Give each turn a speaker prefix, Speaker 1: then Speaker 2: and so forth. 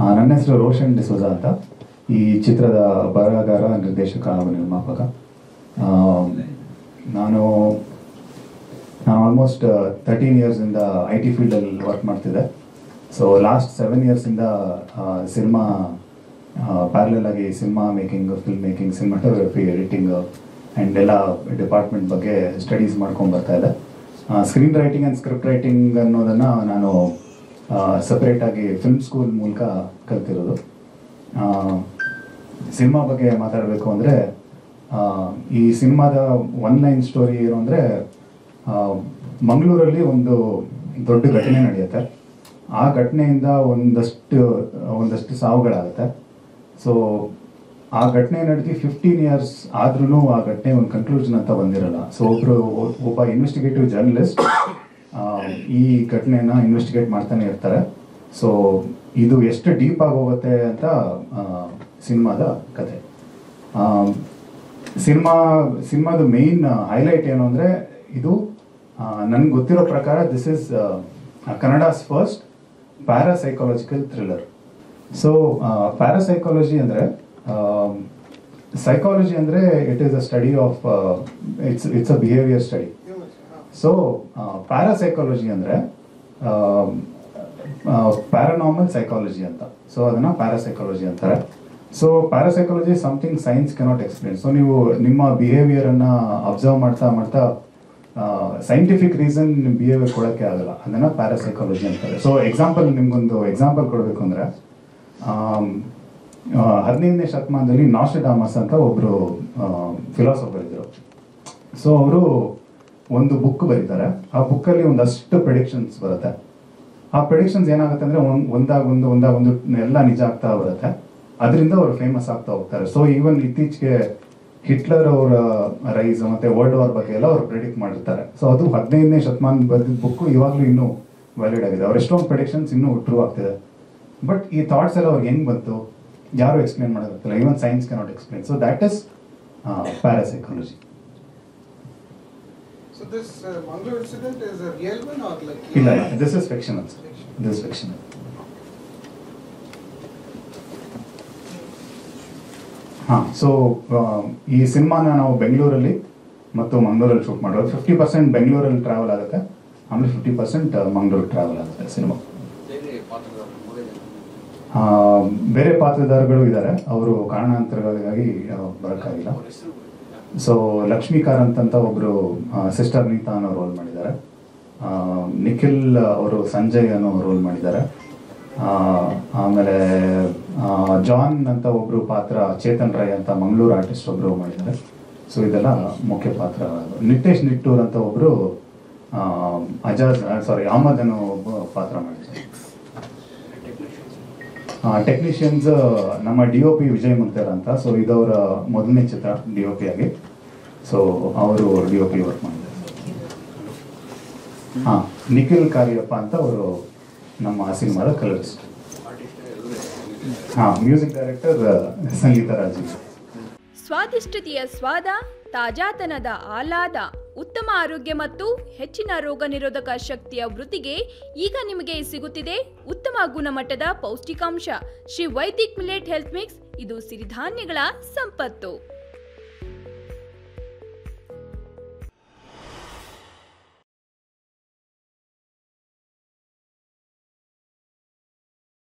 Speaker 1: ಆ, ನನ್ನ ಹೆಸರು ರೋಷನ್ ಡಿಸೋಜಾ ಅಂತ ಈ ಚಿತ್ರದ ಬರಹಗಾರ ನಿರ್ದೇಶಕ ಹಾಗೂ ನಿರ್ಮಾಪಕ ಆ, ನಾನು ನಾನು ಆಲ್ಮೋಸ್ಟ್ ತರ್ಟೀನ್ ಇಯರ್ಸಿಂದ ಐ ಟಿ ಫೀಲ್ಡಲ್ಲಿ ವರ್ಕ್ ಮಾಡ್ತಿದ್ದೆ ಸೊ ಲಾಸ್ಟ್ ಸೆವೆನ್ ಇಯರ್ಸಿಂದ ಸಿನಿಮಾ ಪ್ಯಾರಲಲ್ ಆಗಿ cinema making film making cinematography editing and ಎಲ್ಲ ಡಿಪಾರ್ಟ್ಮೆಂಟ್ ಬಗ್ಗೆ ಸ್ಟಡೀಸ್ ಮಾಡ್ಕೊಂಡು ಬರ್ತಾ ಇದೆ screen writing and script writing ಅನ್ನೋದನ್ನು ನಾನು ಸಪ್ರೇಟಾಗಿ ಫಿಲ್ಮ್ ಸ್ಕೂಲ್ ಮೂಲಕ ಕಲ್ತಿರೋದು ಸಿನಿಮಾ ಬಗ್ಗೆ ಮಾತಾಡಬೇಕು ಅಂದರೆ ಈ ಸಿನಿಮಾದ ಒನ್ ಲೈನ್ ಸ್ಟೋರಿ ಏನು ಅಂದರೆ ಮಂಗಳೂರಲ್ಲಿ ಒಂದು ದೊಡ್ಡ ಘಟನೆ ನಡೆಯುತ್ತೆ ಆ ಘಟನೆಯಿಂದ ಒಂದಷ್ಟು ಒಂದಷ್ಟು ಸಾವುಗಳಾಗುತ್ತೆ ಸೊ ಆ ಘಟನೆ ನಡೆದು ಫಿಫ್ಟೀನ್ ಇಯರ್ಸ್ ಆದ್ರೂ ಆ ಘಟನೆ ಒಂದು ಕನ್ಕ್ಲೂಷನ್ ಅಂತ ಬಂದಿರಲ್ಲ ಸೊ ಒಬ್ರು ಒಬ್ಬ ಇನ್ವೆಸ್ಟಿಗೇಟಿವ್ ಜರ್ನಲಿಸ್ಟ್ ಈ ಘಟನೆನ ಇನ್ವೆಸ್ಟಿಗೇಟ್ ಮಾಡ್ತಾನೆ ಇರ್ತಾರೆ ಸೊ ಇದು ಎಷ್ಟು ಡೀಪ್ ಆಗಿ ಹೋಗುತ್ತೆ ಅಂತ ಸಿನಿಮಾದ ಕತೆ ಸಿನಿಮಾ ಸಿನಿಮಾದ ಮೇನ್ ಹೈಲೈಟ್ ಏನು ಅಂದರೆ ಇದು ನನ್ಗೆ ಗೊತ್ತಿರೋ ಪ್ರಕಾರ this is Kannada's first parapsychological thriller so parapsychology ಅಂದರೆ ಸೈಕಾಲಜಿ ಅಂದರೆ it is a study of it's it's a behaviour study so parapsychology ಅಂದರೆ ಪ್ಯಾರಾನಾರ್ಮಲ್ ಸೈಕಾಲಜಿ ಅಂತ ಸೊ ಅದನ್ನು ಪ್ಯಾರಾಸೈಕಾಲಜಿ ಅಂತಾರೆ so parapsychology something science cannot explain so ನೀವು ನಿಮ್ಮ ಬಿಹೇವಿಯರನ್ನು observe ಮಾಡ್ತಾ ಮಾಡ್ತಾ ಸೈಂಟಿಫಿಕ್ ರೀಸನ್ ಬಿಹೇವಿಯರ್ ಕೊಡೋಕ್ಕೆ ಆಗಲ್ಲ ಅದನ್ನು ಪ್ಯಾರಾಸೈಕಾಲಜಿ ಅಂತಾರೆ ಸೊ ಎಕ್ಸಾಂಪಲ್ ನಿಮ್ಗೊಂದು ಎಕ್ಸಾಂಪಲ್ ಕೊಡಬೇಕು ಅಂದರೆ ಹದಿನೈದನೇ ಶತಮಾನದಲ್ಲಿ ನಾಸ್ಟಡಾಮಸ್ ಅಂತ ಒಬ್ಬರು ಫಿಲಾಸಫರ್ ಇದ್ದರು ಸೊ ಅವರು ಒಂದು ಬುಕ್ ಬರೀತಾರೆ ಆ ಬುಕ್ಕಲ್ಲಿ ಒಂದಷ್ಟು ಪ್ರಿಡಿಕ್ಷನ್ಸ್ ಬರುತ್ತೆ ಆ ಪ್ರಿಡಿಕ್ಷನ್ಸ್ ಏನಾಗುತ್ತೆ ಅಂದರೆ ಒಂದು ಒಂದಾಗ ಒಂದು ಒಂದಾಗ ಒಂದು ಎಲ್ಲ ನಿಜ ಆಗ್ತಾ ಬರುತ್ತೆ ಅದರಿಂದ ಅವರು ಫೇಮಸ್ ಆಗ್ತಾ ಹೋಗ್ತಾರೆ ಸೊ ಈವನ್ ಇತ್ತೀಚೆಗೆ ಹಿಟ್ಲರ್ ಅವರ ರೈಸ್ ಮತ್ತೆ ವರ್ಲ್ಡ್ ವಾರ್ ಬಗ್ಗೆ ಎಲ್ಲ ಅವರು ಪ್ರಿಡಿಕ್ಟ್ ಮಾಡಿರ್ತಾರೆ ಸೊ ಅದು ಹದಿನೈದನೇ ಶತಮಾನ ಬರೆದಿದ್ದ ಬುಕ್ ಇವಾಗಲೂ ಇನ್ನೂ ವ್ಯಾಲಿಡ್ ಆಗಿದೆ ಅವ್ರ ಎಷ್ಟೊಂದು ಪ್ರಿಡಿಕ್ಷನ್ಸ್ ಇನ್ನೂ ಟ್ರೂ ಆಗ್ತಿದೆ ಬಟ್ ಈ ಥಾಟ್ಸ್ ಎಲ್ಲ ಅವ್ರಿಗೆ ಹೆಂಗ್ ಬಂತು ಯಾರು ಎಕ್ಸ್ಪ್ಲೇನ್ ಮಾಡೋದಿಲ್ಲ even science cannot explain so that is parapsychology
Speaker 2: So this uh, Mangalore incident is a real one or like?
Speaker 1: ಇಲ್ಲ this is fiction this fiction ಹಾಂ ಸೊ ಈ ಸಿನಿಮಾನ ನಾವು ಬೆಂಗಳೂರಲ್ಲಿ ಮತ್ತು ಮಂಗಳೂರಲ್ಲಿ ಶೂಟ್ ಮಾಡೋದು ಫಿಫ್ಟಿ ಪರ್ಸೆಂಟ್ ಬೆಂಗಳೂರಲ್ಲಿ ಟ್ರಾವೆಲ್ ಆಗುತ್ತೆ ಆಮೇಲೆ ಫಿಫ್ಟಿ ಪರ್ಸೆಂಟ್ ಮಂಗಳೂರು ಟ್ರಾವೆಲ್ ಆಗುತ್ತೆ ಸಿನಿಮಾ
Speaker 3: ಬೇರೆ ಪಾತ್ರಗಳು ಮೂರೇ ಜನ
Speaker 1: ಆ, ಬೇರೆ ಪಾತ್ರಧಾರಿಗಳು ಇದ್ದಾರೆ ಅವರು ಕಾರಣಾಂತರಗಳಿಗಾಗಿ ಆ, ಬರೋಕ್ಕಾಗಿಲ್ಲ
Speaker 3: ಅವ್ರ ಹೆಸರು
Speaker 1: ಸೊ ಲಕ್ಷ್ಮೀಕಾರಂತ್ ಅಂತ ಒಬ್ರು ಸಿಸ್ಟರ್ ನೀತಾ ಅನ್ನೋ ರೋಲ್ ಮಾಡಿದ್ದಾರೆ ಆ, ನಿಖಿಲ್ ಅವರು ಸಂಜಯ್ ಅನ್ನೋ ರೋಲ್ ಮಾಡಿದ್ದಾರೆ ಆ, ಆಮೇಲೆ ಆ, ಜಾನ್ ಅಂತ ಒಬ್ರು ಪಾತ್ರ ಚೇತನ್ ರಾಯ್ ಅಂತ ಮಂಗಳೂರು ಆರ್ಟಿಸ್ಟ್ ಒಬ್ರು ಮಾಡಿದ್ದಾರೆ ಸೊ ಇದೆಲ್ಲ ಮುಖ್ಯ ಪಾತ್ರ ನಿತೇಶ್ ನಿಟ್ಟೂರ್ ಅಂತ ಒಬ್ರು ಆ, ಅಜಾಜ್ ಸಾರಿ ಅಹಮದ್ ಅನ್ನೋ ಒಬ್ಬ ಪಾತ್ರ ಮಾಡಿದ್ದಾರೆ ಟೆಕ್ನಿಷಿಯನ್ಸ್ ನಮ್ಮ D O P Vijay Munter ಅಂತ ಸೊ ಇದವರ ಮೊದಲನೇ ಚಿತ್ರ ಡಿ ಒ ಪಿ ಆಗಿ ಸೊ ಅವರು ಡಿ ಒ ಪಿ ವರ್ಕ್ ಮಾಡಿದ್ದಾರೆ ಹಾ ನಿಖಿಲ್ ಕಾರ್ಯಪ್ಪ ಅಂತ ಅವರು ನಮ್ಮ ಸಿನಿಮಾದ ಕಲರಿಸ್ಟ್
Speaker 3: ಆರ್ಟಿಸ್ಟ್ ಎಲ್ಲರೂ
Speaker 1: ಹಾ ಮ್ಯೂಸಿಕ್ ಡೈರೆಕ್ಟರ್ ಸಂಗೀತ ರಾಜೀವ್
Speaker 4: ಸ್ವಾದಿಷ್ಟತೆಯ ಸ್ವಾದ ತಾಜಾತನದ ಆಹ್ಲಾದ ಉತ್ತಮ ಆರೋಗ್ಯ ಮತ್ತು ಹೆಚ್ಚಿನ ರೋಗ ನಿರೋಧಕ ಶಕ್ತಿಯ ವೃತ್ತಿಗೆ ಈಗ ನಿಮಗೆ ಸಿಗುತ್ತಿದೆ ಉತ್ತಮ ಗುಣಮಟ್ಟದ ಪೌಷ್ಟಿಕಾಂಶ Shri Vaidik millet health mix ಇದು ಸಿರಿಧಾನ್ಯಗಳ ಸಂಪತ್ತು